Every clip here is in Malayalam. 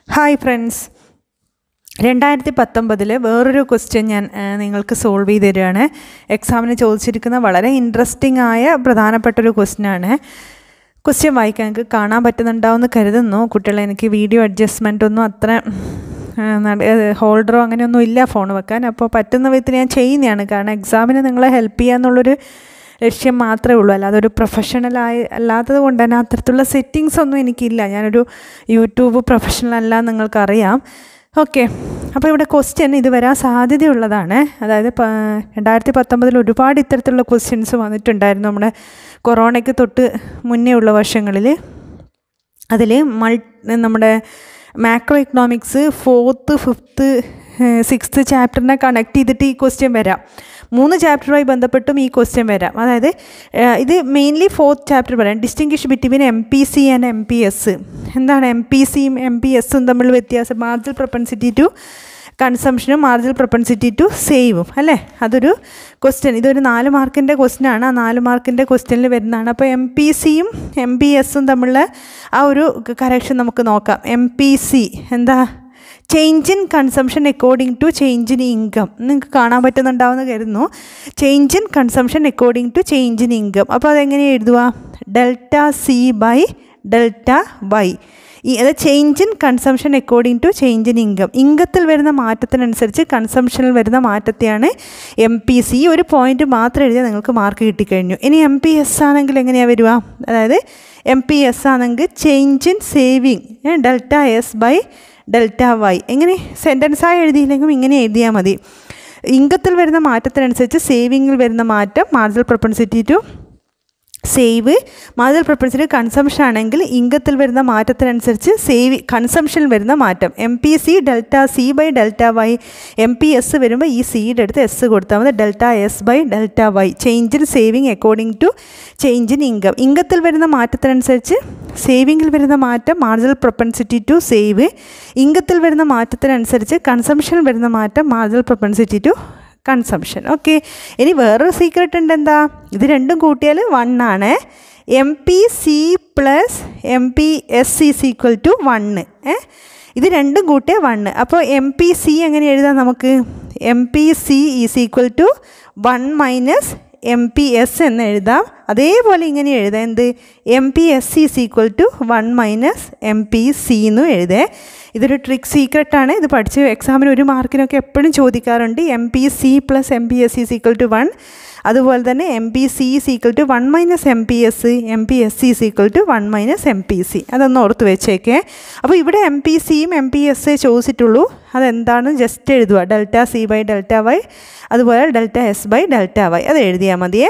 ഹായ് ഫ്രണ്ട്സ് രണ്ടായിരത്തി പത്തൊമ്പതിൽ വേറൊരു ക്വസ്റ്റ്യൻ ഞാൻ ആ, നിങ്ങൾക്ക് സോൾവ് ചെയ്ത് തരികയാണ് എക്സാമിന് ചോദിച്ചിരിക്കുന്ന വളരെ ഇൻട്രസ്റ്റിംഗ് ആയ പ്രധാനപ്പെട്ട ഒരു ക്വസ്റ്റ്യനാണ് ക്വസ്റ്റ്യൻ വായിക്കാൻ എനിക്ക് കാണാൻ പറ്റുന്നുണ്ടാവുമെന്ന് കരുതുന്നു കുട്ടികളെ എനിക്ക് വീഡിയോ അഡ്ജസ്റ്റ്മെൻ്റ് ഒന്നും അത്ര ഹോൾഡറോ അങ്ങനെയൊന്നും ഇല്ല ഫോൺ വെക്കാൻ അപ്പോൾ പറ്റുന്ന വിധത്തിൽ ഞാൻ ചെയ്യുന്നതാണ് കാരണം എക്സാമിന് നിങ്ങളെ ഹെൽപ്പ് ചെയ്യുക എന്നുള്ളൊരു ലക്ഷ്യം മാത്രമേ ഉള്ളൂ അല്ലാതെ ഒരു പ്രൊഫഷണലായി അല്ലാത്തത് കൊണ്ട് തന്നെ അത്തരത്തിലുള്ള സെറ്റിങ്സ് ഒന്നും എനിക്കില്ല ഞാനൊരു യൂട്യൂബ് പ്രൊഫഷണൽ അല്ല എന്ന് നിങ്ങൾക്കറിയാം ഓക്കെ അപ്പോൾ ഇവിടെ ക്വസ്റ്റ്യൻ ഇത് വരാൻ സാധ്യതയുള്ളതാണ് അതായത് പ- രണ്ടായിരത്തി പത്തൊമ്പതിൽ ഒരുപാട് ഇത്തരത്തിലുള്ള ക്വസ്റ്റ്യൻസ് വന്നിട്ടുണ്ടായിരുന്നു നമ്മുടെ കൊറോണയ്ക്ക് തൊട്ട് മുന്നേ ഉള്ള വർഷങ്ങളിൽ അതിൽ മൾ നമ്മുടെ macro economics fourth fifth sixth ചാപ്റ്ററിനെ കണക്ട് ചെയ്തിട്ട് ഈ ക്വസ്റ്റ്യൻ വരാം മൂന്ന് ചാപ്റ്ററുമായി ബന്ധപ്പെട്ടും ഈ ക്വസ്റ്റ്യൻ വരാം അതായത് ഏഹ്, ഇത് മെയിൻലി ഫോർത്ത് ചാപ്റ്റർ പറയാം distinguish between M P C and M P S എന്താണ് എം പി സിയും എം പി എസും തമ്മിൽ വ്യത്യാസം മാർജിൽ പ്രൊപ്പൻസിറ്റി ടു കൺസംഷനും മാർജിൽ പ്രൊപ്പൻസിറ്റി ടു സേവും അല്ലേ അതൊരു ക്വസ്റ്റ്യൻ ഇതൊരു നാല് മാർക്കിൻ്റെ ക്വസ്റ്റ്യൻ ആണ് ആ നാല് മാർക്കിൻ്റെ ക്വസ്റ്റ്യനിൽ വരുന്നതാണ് അപ്പോൾ എം പി സിയും എം പി എസും തമ്മിലുള്ള ആ ഒരു കറക്ഷൻ നമുക്ക് നോക്കാം എം പി സി എന്താ change in consumption according to change in income നിങ്ങൾക്ക് കാണാൻ പറ്റുന്നുണ്ടാവുമെന്ന് കരുതുന്നു change in consumption according to change in income അപ്പോൾ അതെങ്ങനെ എഴുതുക delta C by delta Y ഈ അത് change in consumption according to change in income ഇൻകത്തിൽ വരുന്ന മാറ്റത്തിനനുസരിച്ച് കൺസംഷനിൽ വരുന്ന മാറ്റത്തെയാണ് എം പി സി ഒരു പോയിന്റ് മാത്രം എഴുതിയാൽ നിങ്ങൾക്ക് മാർക്ക് കിട്ടിക്കഴിഞ്ഞു ഇനി എം പി എസ് ആണെങ്കിൽ എങ്ങനെയാണ് വരിക അതായത് എം പി എസ് ആണെങ്കിൽ change in saving delta S by delta Y എങ്ങനെ സെൻറ്റൻസായി എഴുതിയില്ലെങ്കിലും ഇങ്ങനെ എഴുതിയാൽ മതി ഇൻകത്തിൽ വരുന്ന മാറ്റത്തിനനുസരിച്ച് സേവിങ്ങിൽ വരുന്ന മാറ്റം marginal propensity to save marginal propensity consumption ആണെങ്കിൽ ഇൻകത്തിൽ വരുന്ന മാറ്റത്തിനനുസരിച്ച് സേവ് കൺസംഷനിൽ വരുന്ന മാറ്റം M P C delta C by delta Y M P S വരുമ്പോൾ ഈ സിയുടെ അടുത്ത് എസ് കൊടുത്താൽ മതി delta S by delta Y change in saving according to change in income ഇൻകത്തിൽ വരുന്ന മാറ്റത്തിനനുസരിച്ച് സേവിങ്ങിൽ വരുന്ന മാറ്റം മാർജിനൽ പ്രൊപ്പൻസിറ്റി ടു സേവ് ഇൻകത്തിൽ വരുന്ന മാറ്റത്തിനനുസരിച്ച് കൺസംഷനിൽ വരുന്ന മാറ്റം marginal propensity to consumption okay ഇനി വേറൊരു സീക്രട്ട് ഉണ്ട് എന്താ ഇത് രണ്ടും കൂട്ടിയാൽ വൺ ആണ് M P C plus M P S is equal to one ഏ ഇത് രണ്ടും കൂട്ടിയാൽ വണ്ണ് അപ്പോൾ എം പി സി എങ്ങനെ എഴുതാം നമുക്ക് M P C is equal to one minus M P S എന്ന് എഴുതാം അതേപോലെ ഇങ്ങനെ എഴുതാം എന്ത് M P S is equal to one minus M P C എന്നും എഴുതേ ഇതൊരു ട്രിക്ക് സീക്രട്ടാണ് ഇത് പഠിച്ച് എക്സാമിന് ഒരു മാർക്കിനൊക്കെ എപ്പോഴും ചോദിക്കാറുണ്ട് M P C plus M P S is equal to one അതുപോലെ തന്നെ M P C is equal to one minus M P S M P S C is equal to one minus M P C അതൊന്ന് ഓർത്ത് വെച്ചേക്കേ അപ്പോൾ ഇവിടെ എം പി സിയും എം പി എസ് ചോദിച്ചിട്ടുള്ളൂ അതെന്താണ് ജസ്റ്റ് എഴുതുക delta C by delta Y അതുപോലെ delta S by delta Y അത് എഴുതിയാൽ മതിയേ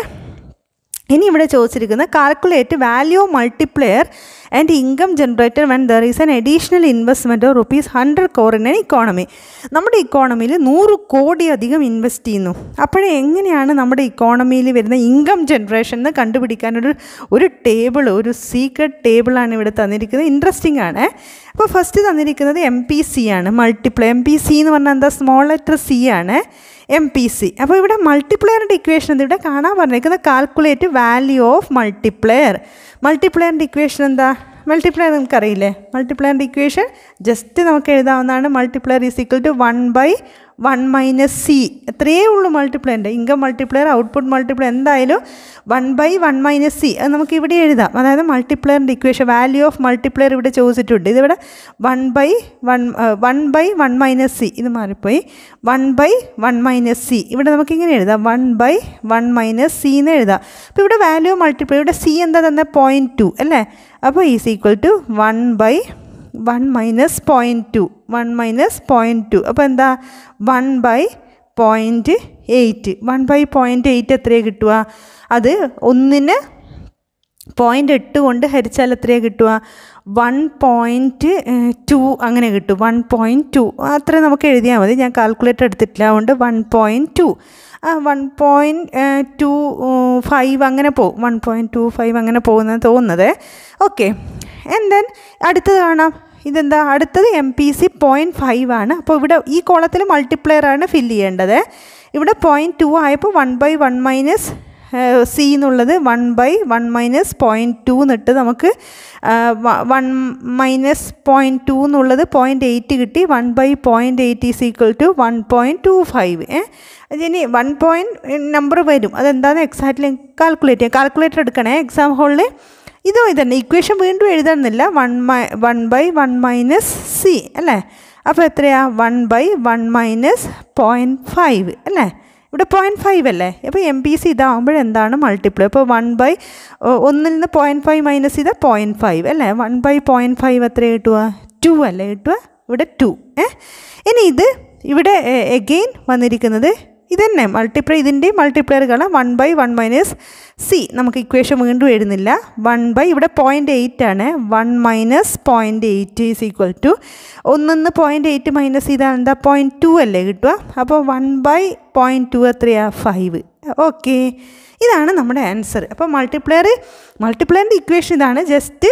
ഇനി ഇവിടെ ചോദിച്ചിരിക്കുന്ന calculate value multiplier and income generator when there is an additional investment of rupees hundred crore in an economy നമ്മുടെ ഇക്കോണമിയിൽ നൂറ് കോടി അധികം ഇൻവെസ്റ്റ് ചെയ്യുന്നു അപ്പോഴേ എങ്ങനെയാണ് നമ്മുടെ ഇക്കോണമിയിൽ വരുന്ന ഇൻകം ജനറേഷൻ എന്ന് കണ്ടുപിടിക്കാനൊരു ഒരു ടേബിൾ ഒരു സീക്രട്ട് ടേബിളാണ് ഇവിടെ തന്നിരിക്കുന്നത് ഇൻട്രസ്റ്റിംഗ് ആണ് അപ്പോൾ ഫസ്റ്റ് തന്നിരിക്കുന്നത് എം പി സി ആണ് മൾട്ടിപ്ലൈ എം പി സി എന്ന് പറഞ്ഞാൽ എന്താ സ്മോൾ ലെറ്റർ സി ആണ് എം പി സി അപ്പോൾ ഇവിടെ മൾട്ടിപ്ലെയറിൻ്റെ ഇക്വേഷൻ എന്ത് ഇവിടെ കാണാൻ പറഞ്ഞിരിക്കുന്നത് കാൽക്കുലേറ്റ് വാല്യൂ ഓഫ് മൾട്ടിപ്ലെയർ മൾട്ടിപ്ലെയറിൻ്റെ ഇക്വേഷൻ എന്താ മൾട്ടിപ്ലെയർ നമുക്കറിയില്ലേ മൾട്ടിപ്ലെയറിൻ്റെ ഇക്വേഷൻ ജസ്റ്റ് നമുക്ക് എഴുതാവുന്നതാണ് multiplier is equal to one by one minus C എത്രയേ ഉള്ളൂ മൾട്ടിപ്ലെയറിൻ്റെ ഇൻകം മൾട്ടിപ്ലെയർ ഔട്ട്പുട്ട് മൾട്ടിപ്ലെയർ എന്തായാലും one by one minus C അത് നമുക്ക് ഇവിടെ എഴുതാം അതായത് മൾട്ടിപ്ലെയറിൻ്റെ ഇക്വേഷൻ വാല്യൂ ഓഫ് മൾട്ടിപ്ലെയർ ഇവിടെ ചോദിച്ചിട്ടുണ്ട് ഇതിവിടെ one by one one by one minus C ഇത് മാറിപ്പോയി one by one minus C ഇവിടെ നമുക്ക് ഇങ്ങനെ എഴുതാം one by one minus C എന്ന് എഴുതാം അപ്പോൾ ഇവിടെ വാല്യൂ മൾട്ടിപ്ലൈ ഇവിടെ സി എന്താ തന്നെ പോയിൻറ്റ് ടു അല്ലേ അപ്പോൾ is equal to one by one minus point two one minus point two അപ്പോൾ എന്താ one by point eight one by point eight എത്രയാണ് കിട്ടുക അത് ഒന്നിന് പോയിൻ്റ് എട്ട് കൊണ്ട് ഹരിച്ചാൽ എത്രയാണ് കിട്ടുക വൺ പോയിൻറ്റ് ടു അങ്ങനെ കിട്ടും വൺ പോയിൻറ്റ് ടു അത്ര നമുക്ക് എഴുതിയാൽ മതി ഞാൻ കാൽക്കുലേറ്റർ എടുത്തിട്ടില്ല അതുകൊണ്ട് വൺ പോയിൻറ്റ് ടു ആ വൺ പോയിൻറ്റ് ടു ഫൈവ് അങ്ങനെ പോകും വൺ പോയിൻറ്റ് ടു ഫൈവ് അങ്ങനെ പോകുന്നത് തോന്നുന്നത് ഓക്കെ ആൻഡ് ദെൻ അടുത്തത് കാണാം ഇതെന്താ അടുത്തത് M P C point five ആണ് അപ്പോൾ ഇവിടെ ഈ കോളത്തിൽ മൾട്ടിപ്ലെയർ ആണ് ഫില്ല് ചെയ്യേണ്ടത് ഇവിടെ പോയിൻറ്റ് ടു ആയപ്പോൾ one by one minus C എന്നുള്ളത് one by one minus point two എന്നിട്ട് നമുക്ക് വൺ മൈനസ് പോയിൻറ്റ് ടു എന്നുള്ളത് പോയിൻറ്റ് എയ്റ്റ് കിട്ടി one by point eight is equal to one point two five ഏ ഇനി വൺ പോയിൻറ്റ് നമ്പർ വരും അതെന്താണെന്ന് എക്സാക്ട്ലി കാൽക്കുലേറ്റ് ചെയ്യാം കാൽക്കുലേറ്റർ എടുക്കണേ എക്സാം ഹോളിൽ ഇതോ ഇതന്നെ ഇക്വേഷൻ വീണ്ടും എഴുതണമെന്നില്ല വൺ മൈ one by one minus C അല്ലേ അപ്പോൾ എത്രയാ one by one minus point five അല്ലേ ഇവിടെ പോയിൻറ്റ് ഫൈവ് അല്ലേ അപ്പോൾ എം പി സി ഇതാകുമ്പോഴെന്താണ് മൾട്ടിപ്ലൈ അപ്പോൾ വൺ ബൈ ഒന്നിൽ നിന്ന് പോയിൻറ്റ് ഫൈവ് മൈനസ് ചെയ്താൽ പോയിൻറ്റ് ഫൈവ് അല്ലേ വൺ ബൈ പോയിൻറ്റ് ഫൈവ് എത്ര കിട്ടുക ടു അല്ലേ കിട്ടുക ഇവിടെ ടു ഏ ഇനി ഇത് ഇവിടെ എഗെയിൻ വന്നിരിക്കുന്നത് ഇതന്നെ മൾട്ടിപ്ലൈ ഇതിൻ്റെയും മൾട്ടിപ്ലയർ കാണാം one by one minus C നമുക്ക് ഇക്വേഷൻ വീണ്ടും എഴുതുന്നില്ല വൺ ബൈ ഇവിടെ പോയിൻ്റ് എയ്റ്റ് ആണ് one minus point eight is equal to ഒന്നിന്ന് പോയിൻ്റ് എയ്റ്റ് മൈനസ് ചെയ്താൽ എന്താ പോയിൻറ്റ് ടു അല്ലേ കിട്ടുക അപ്പോൾ വൺ ബൈ പോയിൻറ്റ് ടു എത്രയാ ഫൈവ് ഓക്കെ ഇതാണ് നമ്മുടെ ആൻസർ അപ്പോൾ മൾട്ടിപ്ലയർ മൾട്ടിപ്ലയറിൻ്റെ ഇക്വേഷൻ ഇതാണ് ജസ്റ്റ്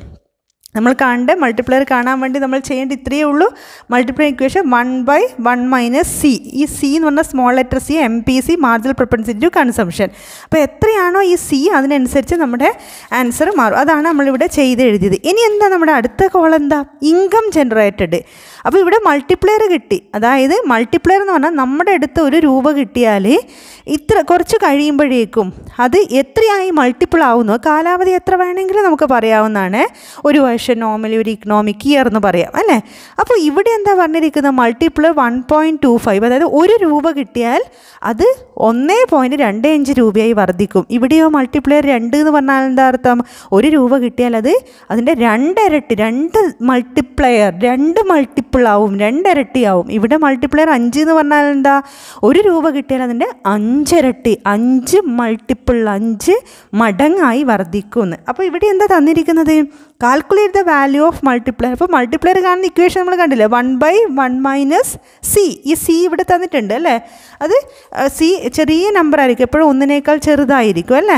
നമ്മൾ കാണേണ്ട മൾട്ടിപ്ലയർ കാണാൻ വേണ്ടി നമ്മൾ ചെയ്യേണ്ട ഇത്രയേ ഉള്ളൂ multiplier equation one by one minus C ഈ സി എന്ന് പറഞ്ഞാൽ small letter C M P C marginal propensity to consumption അപ്പോൾ എത്രയാണോ ഈ സി അതിനനുസരിച്ച് നമ്മുടെ ആൻസർ മാറും അതാണ് നമ്മളിവിടെ ചെയ്ത് എഴുതിയത് ഇനി എന്താ നമ്മുടെ അടുത്ത കോൾ എന്താ ഇൻകം ജനറേറ്റഡ് അപ്പോൾ ഇവിടെ മൾട്ടിപ്ലയർ കിട്ടി അതായത് മൾട്ടിപ്ലയർ എന്ന് പറഞ്ഞാൽ നമ്മുടെ അടുത്ത് ഒരു രൂപ കിട്ടിയാൽ ഇത്ര കുറച്ച് കഴിയുമ്പോഴേക്കും അത് എത്രയായി മൾട്ടിപ്പിൾ ആവുന്നു കാലാവധി എത്ര വേണമെങ്കിലും നമുക്ക് പറയാവുന്നതാണ് ഒരു വർഷം നോർമലി ഒരു ഇക്കണോമിക് ഇയർ എന്ന് പറയാം അല്ലേ അപ്പോൾ ഇവിടെ എന്താ പറഞ്ഞിരിക്കുന്നത് multiple one point two five അതായത് ഒരു രൂപ കിട്ടിയാൽ അത് ഒന്നേ പോയിൻറ്റ് രണ്ട് അഞ്ച് രൂപയായി വർദ്ധിക്കും ഇവിടെയോ മൾട്ടിപ്ലയർ രണ്ട് എന്ന് പറഞ്ഞാൽ എന്താ അർത്ഥം ഒരു രൂപ കിട്ടിയാൽ അത് അതിൻ്റെ രണ്ടിരട്ടി രണ്ട് മൾട്ടിപ്ലയർ രണ്ട് മൾട്ടിപ്പിൾ ആവും രണ്ടിരട്ടിയാവും ഇവിടെ മൾട്ടിപ്ലയർ അഞ്ച് എന്ന് പറഞ്ഞാൽ എന്താ ഒരു രൂപ കിട്ടിയാൽ അതിൻ്റെ അഞ്ചിരട്ടി അഞ്ച് മൾട്ടിപ്പിൾ അഞ്ച് മടങ്ങായി വർദ്ധിക്കുമെന്ന് അപ്പോൾ ഇവിടെ എന്താ തന്നിരിക്കുന്നത് calculate the value of multiplier അപ്പോൾ മൾട്ടിപ്ലയർ കാണുന്ന ഇക്വേഷൻ നമ്മൾ കണ്ടില്ലേ one by one minus C ഈ സി ഇവിടെ തന്നിട്ടുണ്ട് അല്ലേ അത് സി ചെറിയ നമ്പർ ആയിരിക്കും എപ്പോഴും ഒന്നിനേക്കാൾ ചെറുതായിരിക്കും അല്ലേ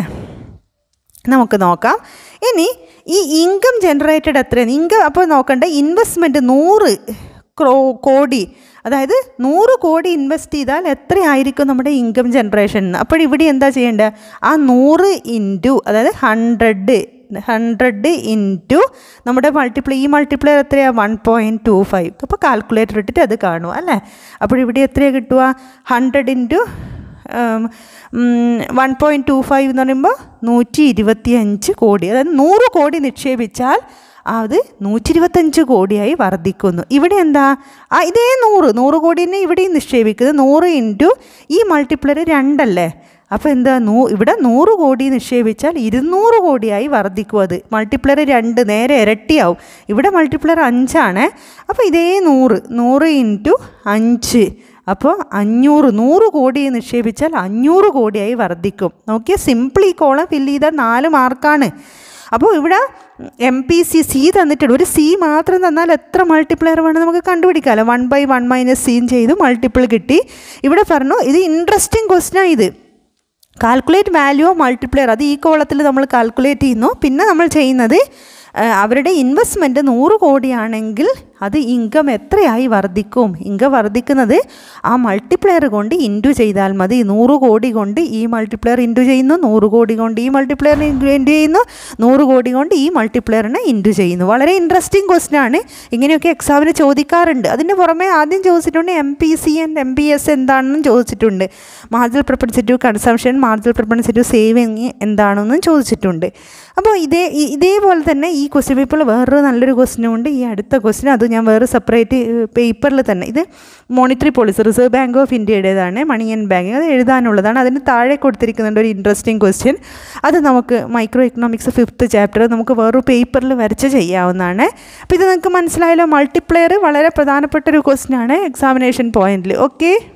നമുക്ക് നോക്കാം ഇനി ഈ ഇൻകം ജനറേറ്റഡ് എത്രയാണ് ഇൻകം അപ്പോൾ നോക്കണ്ട ഇൻവെസ്റ്റ്മെൻറ്റ് നൂറ് ക്രോ കോടി അതായത് നൂറ് കോടി ഇൻവെസ്റ്റ് ചെയ്താൽ എത്രയായിരിക്കും നമ്മുടെ ഇൻകം ജനറേഷൻ അപ്പോൾ ഇവിടെ എന്താ ചെയ്യേണ്ടത് ആ നൂറ് ഇൻറ്റു അതായത് ഹൺഡ്രഡ് ഹൺഡ്രഡ് ഇൻറ്റു നമ്മുടെ മൾട്ടിപ്ലൈ ഈ മൾട്ടിപ്ലയർ എത്രയാണ് വൺ പോയിൻറ്റ് ടു ഫൈവ് അപ്പോൾ കാൽക്കുലേറ്റർ ഇട്ടിട്ട് അത് കാണുക അല്ലേ അപ്പോൾ ഇവിടെ എത്രയാണ് കിട്ടുക hundred into one point two five എന്ന് പറയുമ്പോൾ നൂറ്റി ഇരുപത്തി അഞ്ച് കോടി അതായത് നൂറ് കോടി നിക്ഷേപിച്ചാൽ അത് നൂറ്റി ഇരുപത്തഞ്ച് കോടിയായി വർദ്ധിക്കുന്നു ഇവിടെ എന്താ ആ ഇതേ നൂറ് നൂറ് കോടി തന്നെ ഇവിടെയും നിക്ഷേപിക്കുന്നത് നൂറ് ഇൻറ്റു ഈ മൾട്ടിപ്ലർ രണ്ടല്ലേ അപ്പോൾ എന്താ നൂ ഇവിടെ നൂറ് കോടി നിക്ഷേപിച്ചാൽ ഇരുന്നൂറ് കോടിയായി വർദ്ധിക്കും അത് മൾട്ടിപ്ലർ രണ്ട് നേരെ ഇരട്ടിയാവും ഇവിടെ മൾട്ടിപ്ലർ അഞ്ചാണ് അപ്പോൾ ഇതേ നൂറ് നൂറ് ഇൻറ്റു അഞ്ച് അപ്പോൾ അഞ്ഞൂറ് നൂറ് കോടി നിക്ഷേപിച്ചാൽ അഞ്ഞൂറ് കോടിയായി വർദ്ധിക്കും നോക്കിയാൽ സിമ്പിൾ ഈ കോളം ഫില്ല് ചെയ്താൽ നാല് മാർക്കാണ് അപ്പോൾ ഇവിടെ എം പി സി സി തന്നിട്ടുണ്ട് ഒരു സി മാത്രം തന്നാൽ എത്ര മൾട്ടിപ്ലയർ വേണം നമുക്ക് കണ്ടുപിടിക്കാമല്ലോ one by one minus C ചെയ്ത് മൾട്ടിപ്പിൾ കിട്ടി ഇവിടെ പറഞ്ഞു ഇത് ഇൻട്രസ്റ്റിംഗ് ക്വസ്റ്റനാണ് ഇത് കാൽക്കുലേറ്റ് വാല്യൂ ഓഫ് മൾട്ടിപ്ലയർ അത് ഈ കോളത്തിൽ നമ്മൾ കാൽക്കുലേറ്റ് ചെയ്യുന്നു പിന്നെ നമ്മൾ ചെയ്യുന്നത് അവരുടെ ഇൻവെസ്റ്റ്മെൻറ്റ് നൂറ് കോടിയാണെങ്കിൽ അത് ഇൻകം എത്രയായി വർദ്ധിക്കും ഇൻകം വർദ്ധിക്കുന്നത് ആ മൾട്ടിപ്ലെയർ കൊണ്ട് ഇൻറ്റു ചെയ്താൽ മതി നൂറ് കോടി കൊണ്ട് ഈ മൾട്ടിപ്ലെയർ ഇൻറ്റു ചെയ്യുന്നു നൂറ് കോടി കൊണ്ട് ഈ മൾട്ടിപ്ലെയർ ഇൻറ്റു ചെയ്യുന്നു നൂറ് കോടി കൊണ്ട് ഈ മൾട്ടിപ്ലെയറിനെ ഇൻറ്റു ചെയ്യുന്നു വളരെ ഇൻട്രസ്റ്റിംഗ് ക്വസ്റ്റൻ ആണ് ഇങ്ങനെയൊക്കെ എക്സാമിന് ചോദിക്കാറുണ്ട് അതിന് പുറമെ ആദ്യം ചോദിച്ചിട്ടുണ്ട് M P C and M P S എന്താണെന്നും ചോദിച്ചിട്ടുണ്ട് marginal propensity of consumption marginal propensity of saving എന്താണെന്നും ചോദിച്ചിട്ടുണ്ട് അപ്പോൾ ഇതേ ഇതേപോലെ തന്നെ ഈ ക്വസ്റ്റ്യൻ പേപ്പറിൽ വേറൊരു നല്ലൊരു ക്വസ്റ്റ്യനും ഉണ്ട് ഈ അടുത്ത ക്വസ്റ്റ്യൻ അത് ഞാൻ വേറെ സെപ്പറേറ്റ് പേപ്പറിൽ തന്നെ ഇത് monetary policy reserve bank of ഇന്ത്യയുടേതാണ് മണി ആൻഡ് ബാങ്കിങ് അത് എഴുതാനുള്ളതാണ് അതിന് താഴെ കൊടുത്തിരിക്കുന്നുണ്ട് ഒരു ഇൻട്രസ്റ്റിംഗ് ക്വസ്റ്റ്യൻ അത് നമുക്ക് മൈക്രോ എക്കണോമിക്സ് ഫിഫ്ത്ത് ചാപ്റ്റർ നമുക്ക് വേറൊരു പേപ്പറിൽ വരച്ച് ചെയ്യാവുന്നതാണ് അപ്പോൾ ഇത് നിങ്ങൾക്ക് മനസ്സിലായല്ലോ മൾട്ടിപ്ലെയർ വളരെ പ്രധാനപ്പെട്ട ഒരു ക്വസ്റ്റ്യൻ ആണ് എക്സാമിനേഷൻ പോയിന്റിൽ ഓക്കെ